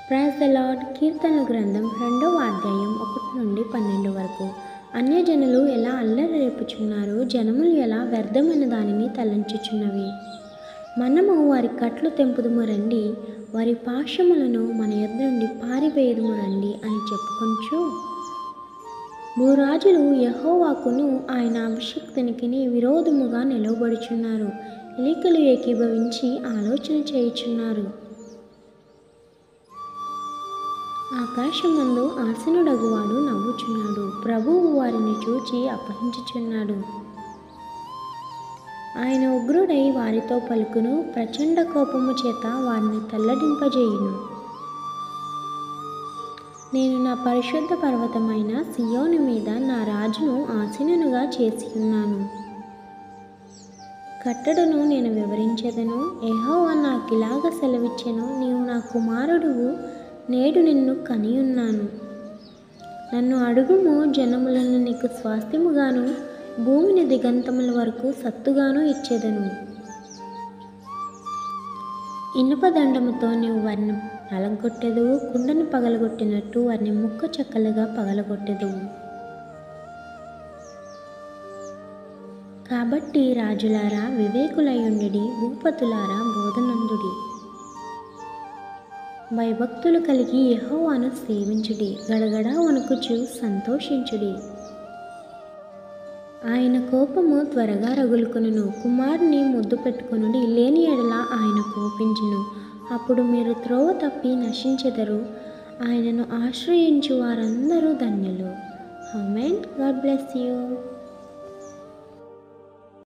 praise the lord కీర్తనల గ్రంథం రెండవ అధ్యాయం ఒకటి నుండి పన్నెండు వరకు అన్యజనులు ఎలా అల్లరి రేపుచున్నారు జనములు ఎలా వ్యర్థమైన దానిని తలంచుచున్నవి మనము వారి కట్లు తెంపుదుము రండి వారి పాశములను మన యొద్ద నుండి పారివేయుదుము రండి అని చెప్పుకొంచు భూరాజులు యహోవాకును ఆయన అభిషక్తునికి విరోధముగా నిలవబడుచున్నారు ఎలికలు ఏకీభవించి ఆలోచన చేయుచున్నారు ఆకాశమందు ఆసనుడగువాడు నవ్వుచున్నాడు ప్రభువు వారిని చూచి అపహరించుచున్నాడు ఆయన ఉగ్రుడై వారితో పలుకును ప్రచండ కోపము చేత వారిని తల్లడింపజేయును నేను నా పరిశుద్ధ పర్వతమైన సియోను మీద నా రాజును ఆసీనునుగా చేసి ఉన్నాను కట్టడను నేను వివరించదను యెహోవా నాకిలాగ సెలవిచ్చెను నీవు నా కుమారుడువు నేడు నిన్ను కనియున్నాను నన్ను అడుగుము జనములను నీకు స్వాస్థ్యముగాను భూమిని దిగంతముల వరకు సత్తుగాను ఇచ్చేదను ఇనుప దండముతో నీవు వారిని నలగొట్టెదువు కుండను పగలగొట్టినట్టు వారిని ముక్క చెక్కలుగా పగలగొట్టెదువు కాబట్టి రాజులారా వివేకులయుండి భూపతులారా బోధనందుడి భయభక్తులు కలిగి యెహోవాను సేవించుడి గడగడ వణుకుచు సంతోషించుడి ఆయన కోపము త్వరగా రగులుకొనును కుమారుని ముద్దు పెట్టుకొనుడి లేని ఎడల ఆయన కోపించును అప్పుడు మీరు త్రోవ తప్పి నశించెదరు ఆయనను ఆశ్రయించు వారందరూ ధన్యులు హమెన్ గాడ్ బ్లెస్ యూ